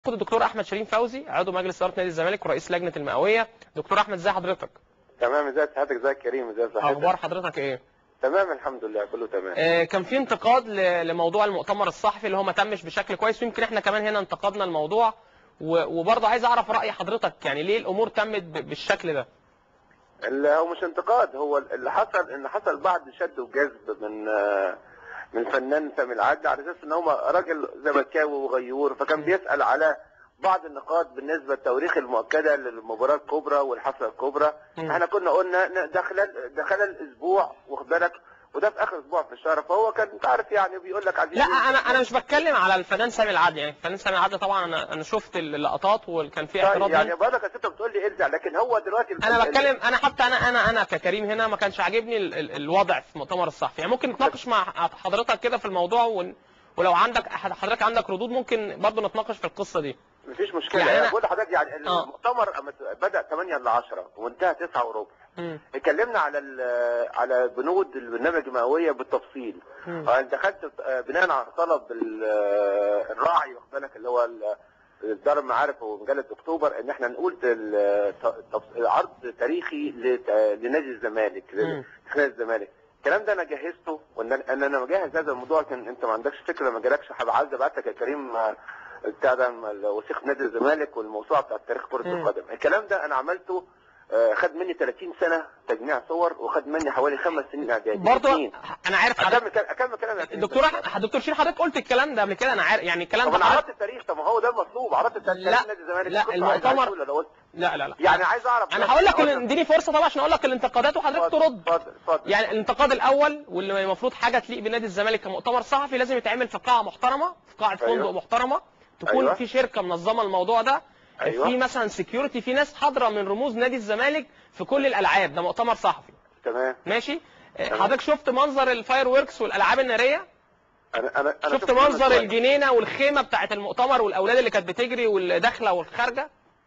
خد الدكتور احمد شيرين فوزي عضو مجلس اداره نادي الزمالك ورئيس لجنه المئويه دكتور احمد ازي حضرتك تمام ازي حضرتك ازيك كريم ازي صحتك اخبار حضرتك ايه تمام الحمد لله كله تمام آه كان في انتقاد ل- لموضوع المؤتمر الصحفي اللي هو ما تمش بشكل كويس ويمكن احنا كمان هنا انتقدنا الموضوع و- وبرضه عايز اعرف راي حضرتك يعني ليه الامور تمت ب- بالشكل ده اللي هو مش انتقاد هو اللي حصل ان حصل بعض شد وجذب من آه، من فنان سامي العدل على اساس ان هو راجل زملكاوي وغيور فكان بيسال على بعض النقاط بالنسبه للتواريخ المؤكده للمباراه الكبرى والحفله الكبرى مم. احنا كنا قلنا إن ده خلال ده خلال اسبوع واخد بالك وده في اخر اسبوع في الشهر فهو كان انت عارف يعني بيقول لك عايزين لا انا انا مش بتكلم على الفنان سامي العدل يعني الفنان سامي العدل طبعا انا انا شفت اللقطات وكان في اعتراض طيب يعني منه. برضك انت بتقول لي ارجع لكن هو دلوقتي انا بتكلم انا حتى انا انا انا ككريم هنا ما كانش عاجبني ال- ال- الوضع في المؤتمر الصحفي يعني ممكن نتناقش مع حضرتك كده في الموضوع ون- ولو عندك حضرتك عندك ردود ممكن برضه نتناقش في القصه دي مفيش مشكله يعني يعني أنا- انا بقول لحضرتك يعني آه. المؤتمر أما بدا 8 ل 10 وانتهى 9 وربع مم. اتكلمنا على ال- على بنود البرنامج المئويه بالتفصيل مم. آه، دخلت آه، بناء على طلب ال- آه، الراعي واخد بالك اللي هو ال- دار المعارف ومجله اكتوبر ان احنا نقول ال- تف- عرض تاريخي لت- لنادي الزمالك مم. لنادي الزمالك الكلام ده انا جهزته وان أنا- ان انا مجهز هذا الموضوع كان انت ما عندكش فكره ما جالكش عايز ابعت لك يا كريم آه، بتاع ده وثيقه نادي الزمالك والموسوعه بتاع تاريخ كره مم. القدم الكلام ده انا عملته آه، خد مني 30 سنه تجميع صور وخد مني حوالي خمس سنين اعدادي برضه اتنين. انا عارف حضرتك اكمل كلام- اكمل كلام يا كريم. الدكتور أح- دكتور شير حضرتك قلت الكلام ده قبل كده انا عارف يعني الكلام طب ده انا حضرتك- عرضت التاريخ طب ما هو ده المطلوب عرضت التاريخ لا، نادي الزمالك لا، كنت عايز- المؤتمر- عايز أقول ولا قلت لا لا لا يعني عايز اعرف انا هقول لك أقول ال- اديني فرصه طبعا عشان اقول لك الانتقادات وحضرتك اتفضل، ترد اتفضل اتفضل يعني الانتقاد الاول واللي المفروض حاجه تليق بنادي الزمالك كمؤتمر صحفي لازم يتعمل في قاعه محترمه في قاعه أيوة. فندق محترمه تكون أيوة. في شركه منظمه الموضوع ده أيوة. في مثلا سكيورتي في ناس حاضره من رموز نادي الزمالك في كل الالعاب ده مؤتمر صحفي تمام ماشي آه، تمام. حضرتك شفت منظر الفاير وركس والالعاب الناريه انا انا انا شفت منه منظر شوية. الجنينه والخيمه بتاعه المؤتمر والاولاد اللي كانت بتجري واللي داخله والخارجه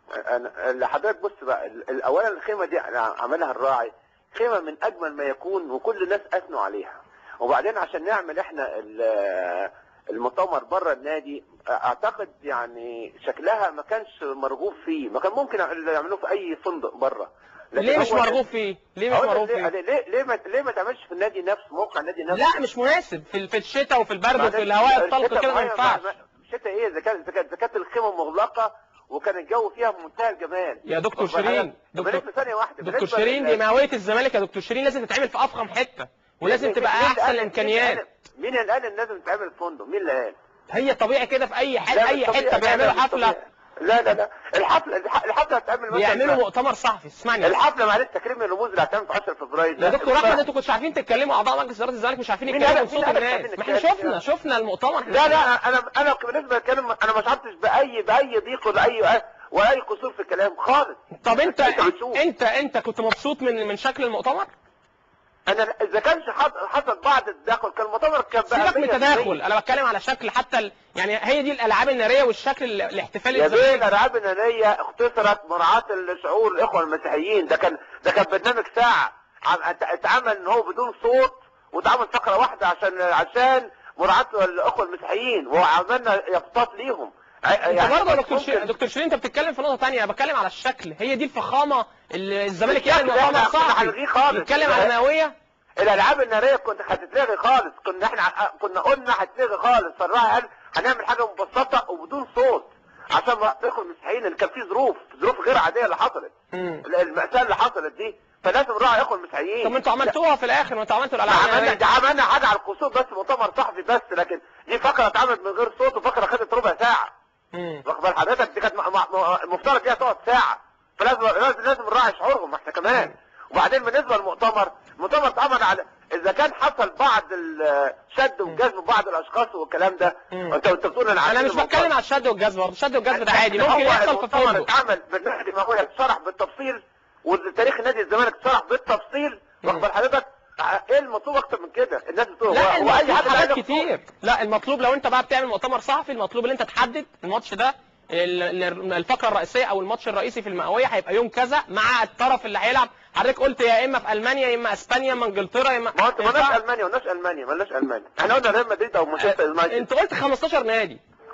انا اللي حضرتك بص بقى ال- ال- اولا الخيمه دي أنا عملها الراعي خيمه من اجمل ما يكون وكل الناس اثنوا عليها وبعدين عشان نعمل احنا ال- المؤتمر بره النادي اعتقد يعني شكلها ما كانش مرغوب فيه ما كان ممكن يعملوه في اي فندق بره لكن ليه مش هو- مرغوب فيه ليه مش أقول لك مرغوب ليه فيه ليه ليه ما ليه ما تعملش في النادي نفسه موقع النادي نفسه لا مش مناسب في في الشتاء وفي البرد وفي بعدين الهواء الطلق الشتاء كده ما معين- ينفعش الشتاء ايه اذا كانت إذا كانت- إذا كانت الخيمه مغلقه وكان الجو فيها بمنتهى الجمال يا دكتور واخد بالك؟ شيرين، طب دكتور- بالنسبة ثانيه واحده دكتور بالنسبة شيرين لل- دي مئويه الزمالك يا دكتور شيرين لازم تتعمل في افخم حته ولازم مين- تبقى مين اللي احسن قال- الامكانيات مين اللي قال ان لازم تعمل في فندق مين اللي قال هي طبيعي كده في اي حته لا، اي مش طبيعي. حته لا، بيعملوا لا، مش حفله طبيعي. لا لا لا الحفله الح- الحفله هتعمل مثلا بيعملوا مؤتمر صحفي اسمعني الحفله معلش تكريم الرموز اللي هتعمل في 10 فبراير يا دكتور احمد انتوا كنتوا عارفين تتكلموا اعضاء مجلس اداره الزمالك مش عارفين مين يتكلموا قال- بصوت مين قال الناس عشان ما احنا نتكلم؟ شفنا شفنا المؤتمر احنا لا لا انا انا بالنسبه للكلام انا ما شعرتش باي باي ضيق ولا اي ولا اي قصور في الكلام خالص طب انت انت بتشوف. انت انت كنت مبسوط من من شكل المؤتمر انا اذا كانش حص- حصل بعض التداخل كان المؤتمر كان بقى سيبك من 100%. التداخل انا بتكلم على شكل حتى ال... يعني هي دي الالعاب الناريه والشكل ال- الاحتفالي يا الزمالك. بيه الالعاب الناريه اختصرت مراعاه الشعور الاخوه المسيحيين ده كان ده كان برنامج ساعه عم- ات- اتعمل ان هو بدون صوت واتعمل فقره واحده عشان عشان مراعاه الاخوه المسيحيين وعملنا يافطات ليهم انت برضه يا دكتور ممكن- شيرين دكتور شيرين انت بتتكلم في نقطه ثانيه انا بتكلم على الشكل هي دي الفخامه اللي الزمالك يعمل الشكل مؤتمر احنا كنا صحفي هنلغيه خالص. يتكلم على المئويه الالعاب الناريه كنت هتتلغي خالص كنا احنا ع- كنا قلنا هتتلغي خالص فالراعي قال هنعمل حاجه مبسطه وبدون صوت عشان ما الاخوه المسيحيين اللي كان في ظروف ظروف غير عاديه اللي حصلت مم. المأساة اللي حصلت دي فلازم راعي اخوه المسيحيين طب ما انتوا عملتوها في الاخر ما انتوا عملتوا لا، الالعاب عملنا الناريه ده عملنا حاجه على القصور بس مؤتمر صحفي بس لكن دي فقره اتعملت من غير صوت وفقره خدت ربع ساعه مم. واخد بال حضرتك دي كانت م- م- المفترض فيها تقعد ساعه فلازم لازم لازم نراعي شعورهم احنا كمان وبعدين بالنسبه للمؤتمر المؤتمر اتعمل على اذا كان حصل بعض الشد والجذب بعض الاشخاص والكلام ده مم. انت انت بتقول انا انا عارفين مش الموضوع. بتكلم على الشد والجذب برضه الشد والجذب ده عادي هو ممكن يحصل في المؤتمر فندق اتعمل برنامج دمويه اتشرح بالتفصيل وتاريخ نادي الزمالك اتشرح بالتفصيل واخد بال حضرتك ايه المطلوب اكتر من كده الناس بتقول لا هو- هو المطلوب حد حاجات هياخد كتير لا المطلوب لو انت بقى بتعمل مؤتمر صحفي المطلوب ان انت تحدد الماتش ده ال- ال- الفقره الرئيسيه او الماتش الرئيسي في المئويه هيبقى يوم كذا مع الطرف اللي هيلعب حضرتك قلت يا اما في المانيا يا اما اسبانيا يا اما انجلترا يا اما ما هو انت مالناش ينفع؟ المانيا مالناش المانيا مالناش المانيا احنا قلنا ريال مدريد او مانشستر يونايتد انت قلت 15 نادي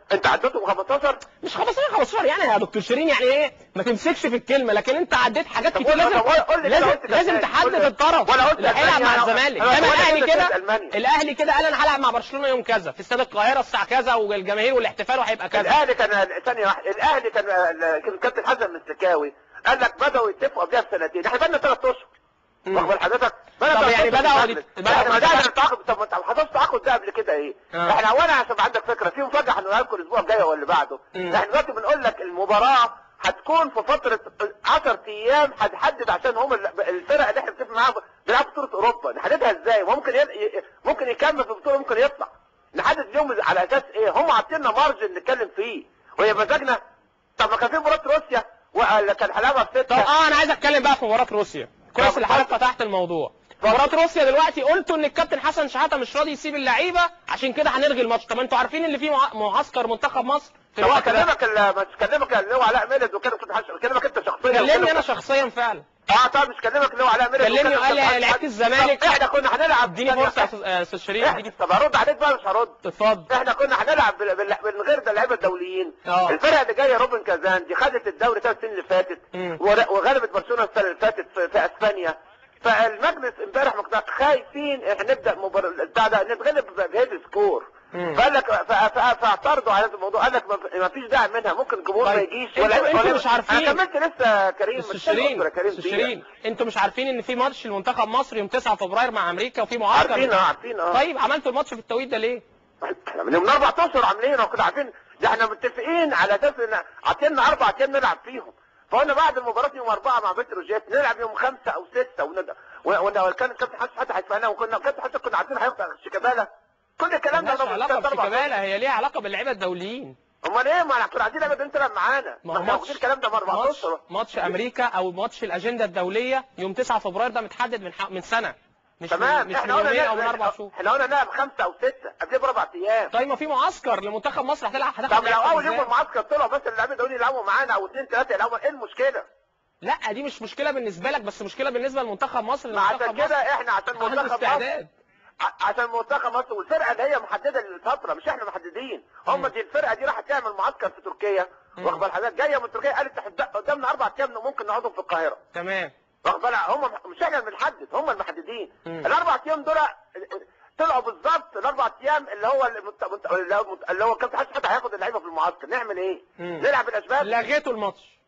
انت عديتهم 15 مش 15 15 يعني يا دكتور شيرين يعني ايه ما تمسكش في الكلمه لكن انت عديت حاجات طب كتير قول- لازم طب قول- قول لي كده لازم قلت لازم كده. تحدد قول لي. الطرف ولا قلت اللي هيلعب ألمانيا. مع أنا- الزمالك أنا انما ولا الاهلي كده كده كانت ألمانيا. الاهلي كده قال انا هلعب مع برشلونه يوم كذا في استاد القاهره الساعه كذا والجماهير والاحتفال وهيبقى كذا الاهلي كان ثانيه واحده الاهلي كان كان كابتن حسن مستكاوي قال لك بداوا يتفقوا قبلها بسنتين احنا بقالنا ثلاث اشهر مم. واخد بال حضرتك طب بقالنا يعني ثلاث أشهر بدأوا في يت- المجلس. بدأوا احنا يت- بدانا التعاقد طب ما انت ما حصلش تعاقد ده قبل كده ايه آه. احنا اولا عشان يبقى عندك فكره في مفاجاه هنقولها لكم الاسبوع الجاي ولا اللي بعده مم. احنا دلوقتي بنقول لك المباراه هتكون في فتره 10 ايام هتحدد عشان هم ال- الفرق اللي احنا بنتفق معاهم بيلعبوا بطوله اوروبا نحددها ازاي ممكن ي... ي- ممكن يكمل في البطوله ممكن يطلع نحدد اليوم على اساس ايه هم عاطيننا مارجن نتكلم فيه وهي مزاجنا طب ما كان في مباراه روسيا ولا كان هنلعبها في طب سته اه انا عايز اتكلم بقى في مباراه روسيا كويس طب اللي حضرتك اتفضل. فتحت الموضوع مباراه روسيا دلوقتي قلتوا ان الكابتن حسن شحاته مش راضي يسيب اللعيبه عشان كده هنلغي الماتش طب انتوا عارفين ان في مع- معسكر منتخب مصر في طب الوقت ده اكلمك ال- ما تكلمك اللي هو علاء ميلد وكان كنت حش... اكلمك انت شخصيا كلمني انا وكلمك- شخصيا فعلا اه طب مش كلمك اللي هو علاء ميلد كلمني وكان وقال لي كنت حش- لعيبه الزمالك طب احنا كنا هنلعب اديني فرصه يا أستاذ- يا استاذ شريف إحنا- اديني طب هرد عليك بقى مش هرد اتفضل احنا كنا هنلعب بال- بال- من غير ده اللعيبه الدوليين اه. الفرقه اللي جايه روبن كازان دي خدت الدوري ثلاث سنين اللي فاتت مم. ور- وغلبت برشلونه السنه اللي فاتت في, في اسبانيا فالمجلس امبارح مقنع خايفين احنا نبدا مبار... بتاع ده نتغلب بهيد سكور مم. فقال لك ف- ف- فاعترضوا على هذا الموضوع قال لك ما- ما فيش داعي منها ممكن الجمهور ما طيب. يجيش انتوا- انتوا ولا مش عارفين. انا كملت لسه كريم استاذ مش شيرين يا كريم استاذ دقيقة. شيرين انتوا مش عارفين ان في ماتش لمنتخب مصر يوم 9 فبراير مع امريكا وفي معسكر عارفين اه عارفين اه طيب عملتوا الماتش في التوقيت ده ليه؟ احنا من يوم اربع اشهر عاملين وكده عارفين ده احنا متفقين على اساس ان عطينا اربع ايام نلعب فيهم فقلنا بعد المباراه يوم اربعه مع بتروجيت نلعب يوم خمسه او سته وند... و- وكان الكابتن حسن حتى هيسمعنا وكنا الكابتن حسن كنا عارفين هيفتح شيكابالا كل الكلام ده ملهاش ده علاقه ثلاث أربع بشيكابالا هي ليها علاقه باللعيبه الدوليين امال ايه ما احنا كنا عايزين لعبه انت تلعب معانا ما ما هو احنا ماتش واخدين الكلام ده من اربع ماتش اشهر ماتش امريكا او ماتش الاجنده الدوليه يوم 9 فبراير ده متحدد من ح- من سنه مش تمام من مش احنا من قلنا يومين او من نلعب- اربع شهور احنا قلنا نلعب خمسه او سته قبل باربع ايام طيب ما في معسكر لمنتخب مصر هتلعب هتاخد طب لو لعيبة اول يوم إزاي؟ المعسكر طلعوا بس اللعيبه دول يلعبوا معانا او اثنين ثلاثه يلعبوا ايه المشكله؟ لا دي مش مشكله بالنسبه لك بس مشكله بالنسبه لمنتخب مصر ما لمنتخب عشان كده مصر احنا عشان عنده منتخب مصر استعداد ع- عشان منتخب مصر والفرقه اللي هي محدده للفتره مش احنا محددين هم مم. دي الفرقه دي راحت تعمل معسكر في تركيا مم. واخد بال حضرتك جايه من تركيا قالت احنا قدامنا اربع ايام ممكن نقعدهم في القاهره تمام واخد بالك هم مش احنا اللي بنحدد هم المحددين مم. الاربع ايام دول طلعوا بالظبط الاربع ايام اللي هو المت- اللي هو اللي هو كابتن حسن حتى هياخد اللعيبه في المعسكر نعمل ايه؟ مم. نلعب الاسباب لغيتوا الماتش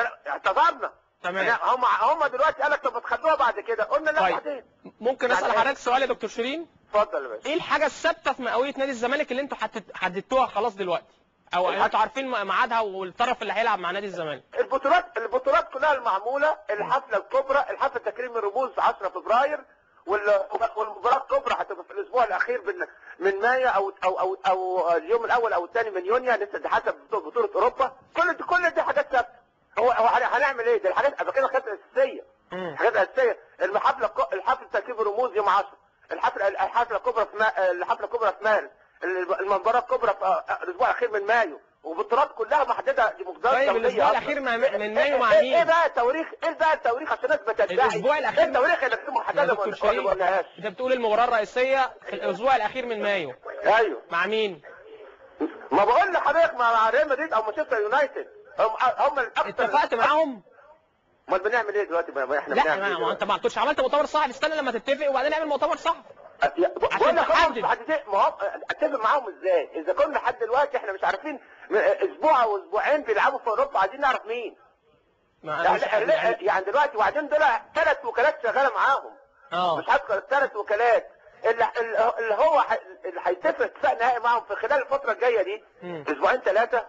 اعتذرنا تمام هم هم دلوقتي قال لك طب ما تخلوها بعد كده قلنا لا طيب. بعدين ممكن اسال يعني- حضرتك سؤال يا دكتور شيرين اتفضل يا باشا ايه الحاجه الثابته في مئويه نادي الزمالك اللي انتوا حدد- حددتوها خلاص دلوقتي او الحاجة- انتوا عارفين ميعادها والطرف اللي هيلعب مع نادي الزمالك البطولات البطولات كلها المعموله الحفله الكبرى الحفله تكريم الرموز 10 فبراير وال- والمباراه الكبرى هتبقى في الاسبوع الاخير من من مايو او او او, أو اليوم الاول او الثاني من يونيو لسه دي حسب بطوله بطولة اوروبا كل دي كل دي حاجات ثابته هو هو هن- هنعمل ايه؟ دي الحاجات قبل كده حاجات اساسيه مم. حاجات اساسيه الحفله الك- الحفله تركيب الرموز يوم 10 الحفله الحفله الكبرى في ما... الحفله الكبرى في مارس المباراه الكبرى في آه، الاسبوع الاخير من مايو وبطولات كلها محدده دي مقدار طيب دولية الاسبوع أصلاً. الاخير مع- من مايو مع إيه- مين؟ ايه بقى التواريخ ايه بقى التواريخ عشان الناس بتدعي الأسبوع الأخير ايه التواريخ اللي بتكون يا محدده دكتور ولا شريف ولا قلناهاش انت بتقول المباراه الرئيسيه في الاسبوع الاخير من مايو ايوه مع مين ما بقول لحضرتك مع ريال مدريد او مانشستر يونايتد هم هم الاكثر اتفقت معاهم امال بنعمل ايه دلوقتي ما احنا لا بنعمل ما إيه ما دلوقتي؟ انت ما كنتش عملت مؤتمر صحفي استنى لما تتفق وبعدين نعمل مؤتمر صحفي يا- ب- عشان بقول لك هم تحدد. مش محددين ما هم اتفق معاهم ازاي اذا كنا لحد دلوقتي احنا مش عارفين م- اسبوع او اسبوعين بيلعبوا في اوروبا عايزين نعرف مين ما أنا مش يعني, يعني يعني دلوقتي وبعدين دول ثلاث وكالات شغاله معاهم اه مش هذكر ثلاث وكالات اللي, اللي هو ح- اللي هيتفق اتفاق نهائي معاهم في خلال الفتره الجايه دي مم. اسبوعين ثلاثه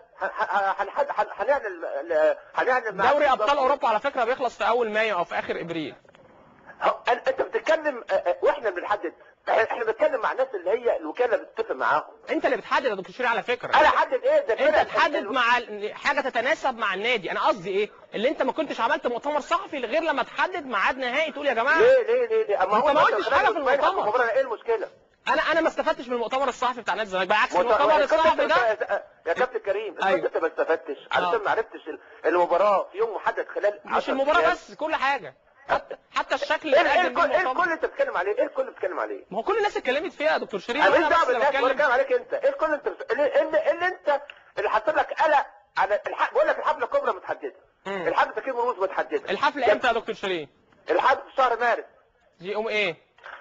هنعمل هنعمل معاهم دوري ابطال بالظبط. اوروبا على فكره بيخلص في اول مايو او في اخر ابريل هو- أن- انت بتتكلم آه، آه، واحنا بنحدد احنا إحنا بنتكلم مع الناس اللي هي الوكاله بتتفق معاهم انت اللي بتحدد يا دكتور شيرين على فكره انا احدد ايه ده انت فرق- تحدد ال- مع ال- حاجه تتناسب مع النادي انا قصدي ايه اللي انت ما كنتش عملت مؤتمر صحفي غير لما تحدد ميعاد نهائي تقول يا جماعه ليه ليه ليه ليه اما أنت هو ما مثلاً قلتش خلال حاجة في أسبوعين المؤتمر. أو خبرنا ايه المشكله انا انا ما استفدتش من المؤتمر الصحفي بتاع نادي الزمالك بالعكس مؤتمر- المؤتمر يا كابتن الصحفي ده أنت- يا كابتن كريم أيوة. انت ما استفدتش آه. علشان ما عرفتش ال- المباراه في يوم محدد خلال مش 10 المباراه أيام. بس كل حاجه حتى حتى الشكل ايه اللي ايه قدم بيه الكل ايه المؤتمر الكل اللي بتتكلم عليه ايه الكل اللي بتتكلم عليه ما هو كل الناس اتكلمت فيها يا دكتور شيرين انا وانا ماليش بس دعوه اللي بالناس ولا بتكلم بتكلم عليك انت ايه الكل انت بت- اللي, اللي, اللي انت اللي حاطط لك قلق على الح... بقول لك الحفله الكبرى متحدده مم. الحفله تكريم الرؤوس متحدده الحفله امتى يا دكتور شيرين الحفله في شهر مارس دي يوم ايه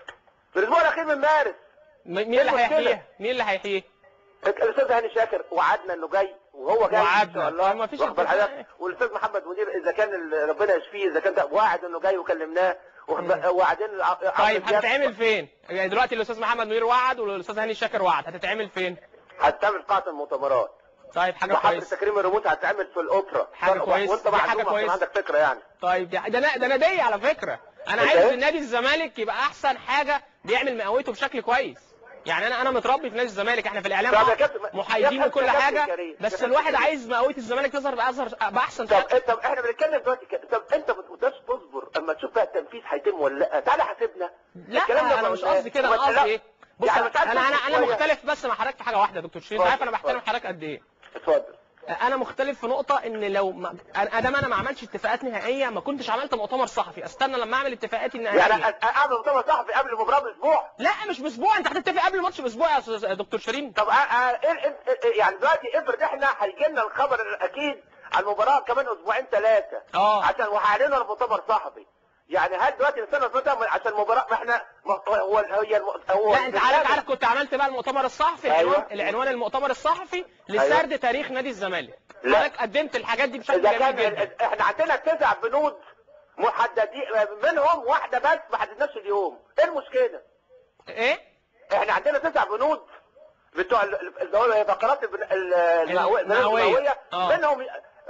في الاسبوع الاخير من مارس م- مين اللي المشكلة؟ هيحييه مين اللي هيحييه الاستاذ هاني شاكر وعدنا انه جاي وهو جاي ان وعدنا. شاء الله ما فيش واخد بال اتفاق. حضرتك؟ والاستاذ محمد منير اذا كان ال- ربنا يشفيه اذا كان ده واعد انه جاي وكلمناه واخد بال- وبعدين الع- طيب عمرو دياب هتتعمل فين يعني دلوقتي الاستاذ محمد منير وعد والاستاذ هاني شاكر وعد هتتعمل فين هتعمل قاعه المؤتمرات طيب حاجه وحفله كويسه تكريم الريموت هتعمل في الاوبرا حاجة كويسة. وانت دي بقى حاجة عندهم كويسة. عندك فكره يعني طيب ده ده ده نادي على فكره انا انت عايز ايه؟ ان نادي الزمالك يبقى احسن حاجه بيعمل مقاويته بشكل كويس يعني انا انا متربي في نادي الزمالك احنا في الاعلام طب يا آه كابتن، محايدين يا وكل كابتن حاجه كريم، يا بس كابتن الواحد كريم. عايز مقاويه الزمالك تظهر بأظهر باحسن طب شكل طب احنا بنتكلم دلوقتي ك- طب انت ما تقدرش تصبر اما تشوف بقى التنفيذ هيتم ولا لا تعالى حاسبنا لا الكلام ده انا ما مش قلناه. قصدي كده انا وما- لا. قصدي ايه بص يعني انا مش عايز انا انا, تصبر أنا شوية. مختلف بس مع حضرتك في حاجه واحده يا دكتور شيرين انت عارف انا اتفضل، بحترم حضرتك قد ايه اتفضل انا مختلف في نقطه ان لو ما انا ادام انا ما عملتش اتفاقات نهائيه ما كنتش عملت مؤتمر صحفي استنى لما اعمل اتفاقاتي النهائيه يعني أ- اعمل مؤتمر صحفي قبل المباراه باسبوع لا مش باسبوع انت هتتفق قبل الماتش باسبوع يا استاذ دكتور شيرين طب أ- أ- إيه- إيه- إيه- يعني دلوقتي افرض احنا هيجي لنا الخبر الاكيد على المباراه كمان اسبوعين ثلاثه اه عشان وهيعلنوا عن مؤتمر صحفي يعني هل دلوقتي نستنى مؤتمر عشان المباراه ما احنا ما هو هي الم- هو لا انت عارف عارف كنت عملت بقى المؤتمر الصحفي أيوة. العنوان العنوان المؤتمر الصحفي لسرد تاريخ نادي الزمالك لا. حضرتك قدمت الحاجات دي بشكل اذا جميل كان جدا احنا عندنا تسع بنود محددين منهم واحده بس ما حددناش اليوم ايه المشكله ايه احنا عندنا تسع بنود بتوع ال- ال- اللي هو فقرات البن- ال- المئوية المئوية. المئوية آه. منهم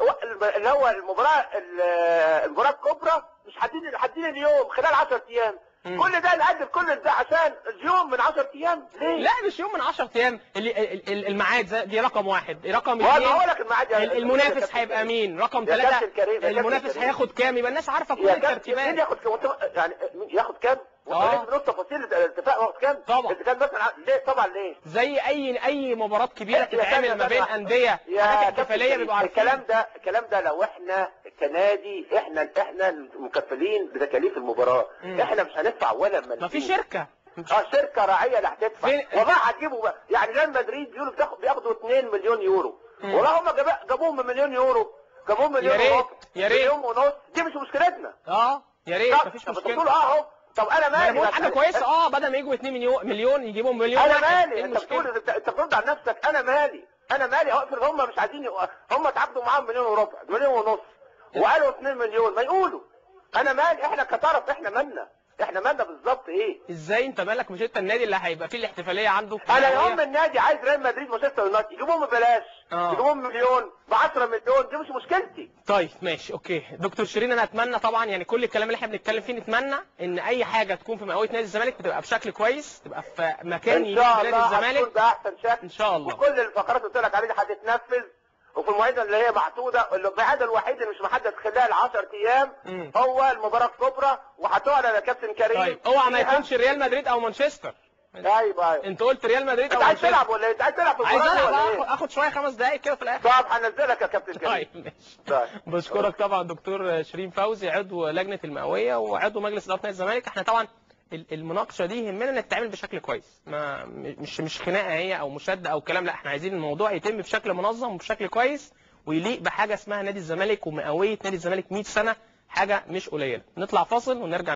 اللي هو المباراة ال- المباراة الكبرى مش حددين حددين اليوم خلال 10 ايام مم. كل ده نقدم كل ده عشان اليوم من 10 ايام ليه؟ لا مش يوم من 10 ايام اللي- ال- ال- الميعاد زي- دي رقم واحد رقم ما انا اثنين هقول لك الميعاد يا- ال- يا المنافس كابتن هيبقى كريم. مين رقم يا ثلاثة كابتن كريم، يا كابتن المنافس كريم. هياخد كام يبقى الناس عارفه كل يا كابتن مين الترتيبات ياخد كام وانت- يعني مين ياخد كام؟ آه. وانت لازم نص تفاصيل الاتفاق واخد كام؟ طبعا. اذا كان مثلا ليه طبعا ليه؟ زي اي اي مباراه كبيره يا تتعمل كابتن ما بين كريم. انديه يا حاجات كابتن احتفاليه كريم، بيبقوا عارفين الكلام ده الكلام ده لو احنا كنادي احنا احنا المكفلين بتكاليف المباراه مم. احنا مش هندفع ولا مليم ما في شركه اه شركه راعيه اللي هتدفع فين- والله هتجيبوا بقى يعني ريال مدريد بيقولوا بتاخد بياخدوا 2 مليون يورو مم. والله هم جاب- جابوهم بمليون يورو جابوهم مليون يا ريت، ونص يا ريت. مليون ونص دي مش مشكلتنا اه يا ريت طب مفيش طب مشكله بتقول اه اهو طب انا ما انا مالي بقول بس- حاجه كويسه اه بدل ما يجوا 2 مليون مليون يجيبوا مليون انا واحد. مالي إيه انت المشكلة؟ بتقول انت انت بترد على نفسك انا مالي انا مالي اه افرض هم مش عايزين يق- هم اتعاقدوا معاهم مليون وربع مليون ونص وقالوا 2 مليون ما يقولوا انا مالي احنا كطرف احنا مالنا احنا مالنا بالظبط ايه ازاي انت مالك مش انت النادي اللي هيبقى فيه الاحتفاليه عنده انا يوم النادي عايز ريال مدريد مانشستر يونايتد يجيبوهم ببلاش آه. يجيبوهم مليون ب 10 مليون دي مش مشكلتي طيب ماشي اوكي دكتور شيرين انا اتمنى طبعا يعني كل الكلام اللي احنا بنتكلم فيه نتمنى ان اي حاجه تكون في مقاويه نادي الزمالك بتبقى بشكل كويس تبقى في مكان ان يليق شاء بنادي الله هتكون الزمالك باحسن شكل ان شاء الله وكل الفقرات اللي قلت لك عليها هتتنفذ وفي المواعيد اللي هي محدوده الميعاد الوحيد اللي مش محدد خلال 10 ايام مم. هو المباراه الكبرى وهتعلن يا كابتن كريم طيب اوعى ما فيها- يكونش ريال مدريد او مانشستر ايوه ايوه انت قلت ريال مدريد او انت عايز مانشستر تلعب ولا ايه؟ انت عايز تلعب في عايز المباراه العب ولا اخد ايه؟ اخد شويه خمس دقايق كده في الاخر طب هنزلك يا كابتن كريم طيب ماشي طيب. بشكرك طبعا دكتور شيرين فوزي عضو لجنه المئويه وعضو مجلس اداره نادي الزمالك احنا طبعا ال- المناقشه دي يهمنا انها تتعمل بشكل كويس ما م- مش مش خناقه هي او مشاده او كلام لا احنا عايزين الموضوع يتم بشكل منظم وبشكل كويس ويليق بحاجه اسمها نادي الزمالك ومئويه نادي الزمالك 100 سنه حاجه مش قليله نطلع فاصل ونرجع